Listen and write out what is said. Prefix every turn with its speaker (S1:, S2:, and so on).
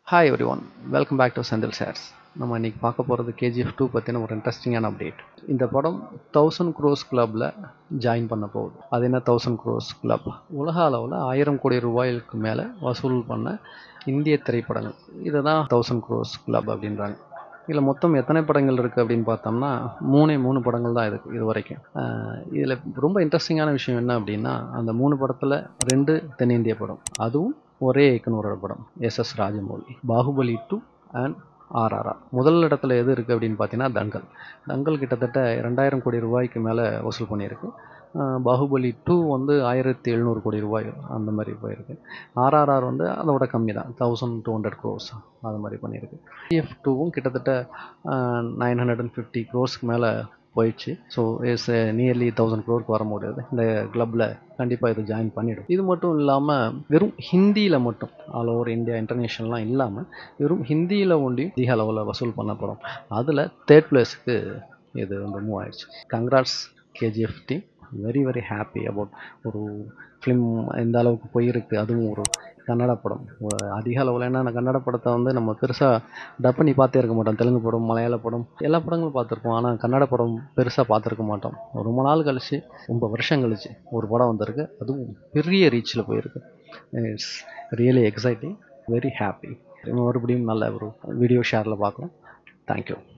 S1: hi everyone welcome back to Senthil shares நம்ம இன்னைக்கு பார்க்க போகிறது கேஜிஎஃப் டூ பற்றின ஒரு இன்ட்ரெஸ்டிங்கான அப்டேட் இந்த படம் தௌசண்ட் க்ரோஸ் கிளப்பில் ஜாயின் பண்ண போகுது அது என்ன தௌசண்ட் க்ரோஸ் கிளப் உலக அளவில் ஆயிரம் கோடி ரூபாய்க்கு மேலே வசூல் பண்ண இந்திய திரைப்படங்கள் இதை தான் தௌசண்ட் க்ரோஸ் கிளப் அப்படின்றாங்க இதில் மொத்தம் எத்தனை படங்கள் இருக்குது அப்படின்னு பார்த்தோம்னா மூணே மூணு படங்கள் தான் இருக்குது இது வரைக்கும் இதில் ரொம்ப இன்ட்ரெஸ்டிங்கான விஷயம் என்ன அப்படின்னா அந்த மூணு படத்தில் ரெண்டு தென்னிந்திய படம் அதுவும் ஒரே இயக்குனரோட படம் S S Rajamouli Baahubali two and RRR முதல் இடத்துல எது இருக்குது அப்படின்னு பார்த்தீங்கன்னா தங்கல் தங்கல் கிட்டத்தட்ட ரெண்டாயிரம் கோடி ரூபாய்க்கு மேலே வசூல் பண்ணியிருக்கு பாகுபலி டூ வந்து ஆயிரத்தி எழுநூறு கோடி ரூபாய் அந்த மாதிரி போயிருக்கு ஆர்ஆர்ஆர் வந்து அதோட கம்மி தான் தௌசண்ட் டூ ஹண்ட்ரட் க்ரோஸ் அது மாதிரி பண்ணியிருக்கு டிஎஃப் டூவும் கிட்டத்தட்ட நைன் ஹண்ட்ரட் அண்ட் ஃபிஃப்டி க்ரோஸ்க்கு மேலே போயிடுச்சு ஸோ இஸ் நியர்லி தௌசண்ட் க்ரோருக்கு வர முடியாது இந்த கிளப்பில் கண்டிப்பாக இது ஜாயின் பண்ணிடும் இது மட்டும் இல்லாமல் வெறும் ஹிந்தியில் மட்டும் ஆல் ஓவர் இந்தியா இன்டர்நேஷ்னல்லாம் இல்லாமல் வெறும் ஹிந்தியில் ஒண்டி அதிக அளவில் வசூல் பண்ணப்படும் அதில் தேர்ட் பிளேஸுக்கு இது வந்து மூவ் ஆயிடுச்சு congrats KGF team very very happy about ஒரு ஃபிலிம் எந்த அளவுக்கு போயிருக்கு அதுவும் ஒரு கன்னட படம் அதிக அளவில் ஏன்னா கன்னட படத்தை வந்து நம்ம பெருசாக டப் பண்ணி பார்த்தே இருக்க மாட்டோம் தெலுங்கு படம் மலையாள படம் எல்லா படங்களும் பார்த்துருப்போம் ஆனால் கன்னட படம் பெருசாக பார்த்துருக்க மாட்டோம் ரொம்ப நாள் கழிச்சு ரொம்ப வருஷம் கழிச்சு ஒரு படம் வந்திருக்கு அதுவும் பெரிய ரீச்சில் போயிருக்கு it's really exciting very happy மறுபடியும் நல்ல ஒரு வீடியோ ஷேரில் பார்க்கலாம் தேங்க்யூ